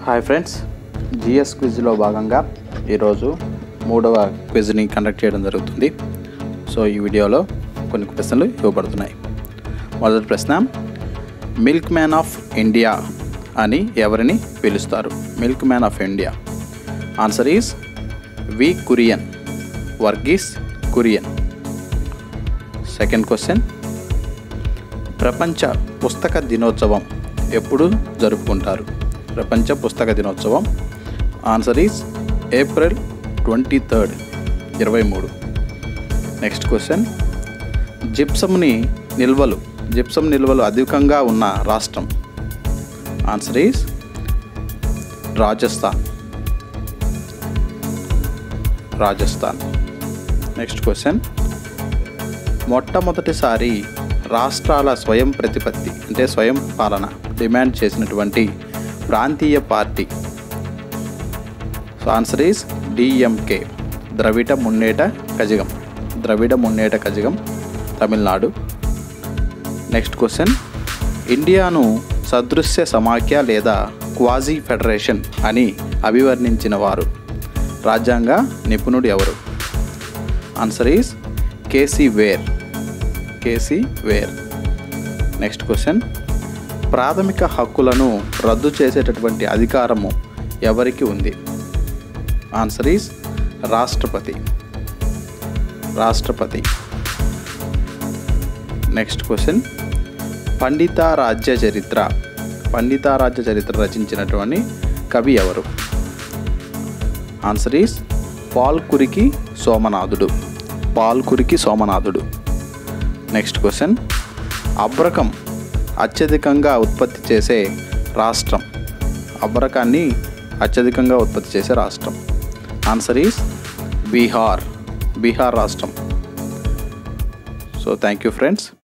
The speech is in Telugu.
హాయ్ ఫ్రెండ్స్ జిఎస్ క్విజ్లో భాగంగా ఈరోజు మూడవ క్విజ్ని కండక్ట్ చేయడం జరుగుతుంది సో ఈ వీడియోలో కొన్ని ప్రశ్నలు ఇవ్వబడుతున్నాయి మొదటి ప్రశ్న మిల్క్ మ్యాన్ ఆఫ్ ఇండియా అని ఎవరిని పిలుస్తారు milk man of India answer is V Kurien Verghese Kurien second question ప్రపంచ పుస్తక దినోత్సవం ఎప్పుడు జరుపుకుంటారు ప్రపంచ పుస్తక దినోత్సవం answer is April twenty third ఇరవై మూడు నెక్స్ట్ క్వశ్చన్ జిప్సమ్ని నిల్వలు జిప్సమ్ నిల్వలు అధికంగా ఉన్న రాష్ట్రం answer is Rajasthan Rajasthan next question మొట్టమొదటిసారి రాష్ట్రాల స్వయం ప్రతిపత్తి అంటే స్వయం పాలన డిమాండ్ చేసినటువంటి ప్రాంతీయ party so answer is DMK Dravida Munnetra Kazhagam Dravida Munnetra Kazhagam Tamil Nadu next question ఇండియాను సదృశ్య సమాఖ్య లేదా క్వాజీ ఫెడరేషన్ అని అభివర్ణించిన వారు రాజ్యాంగ నిపుణుడు ఎవరు answer is K C Wheare K C Wheare next question ప్రాథమిక హక్కులను రద్దు చేసేటటువంటి అధికారము ఎవరికి ఉంది ఆన్సర్ ఈస్ రాష్ట్రపతి రాష్ట్రపతి నెక్స్ట్ క్వశ్చన్ పండితారాజ్య చరిత్ర పండితారాజ్య చరిత్ర రచించినటువంటి కవి ఎవరు ఆన్సర్ ఈస్ పాల్కురికి సోమనాథుడు పాల్కురికి సోమనాథుడు నెక్స్ట్ క్వశ్చన్ అబ్రకం అత్యధికంగా ఉత్పత్తి చేసే రాష్ట్రం అబ్రకాన్ని అత్యధికంగా ఉత్పత్తి చేసే రాష్ట్రం ఆన్సర్ ఈస్ బీహార్ బీహార్ రాష్ట్రం సో థ్యాంక్ యూ ఫ్రెండ్స్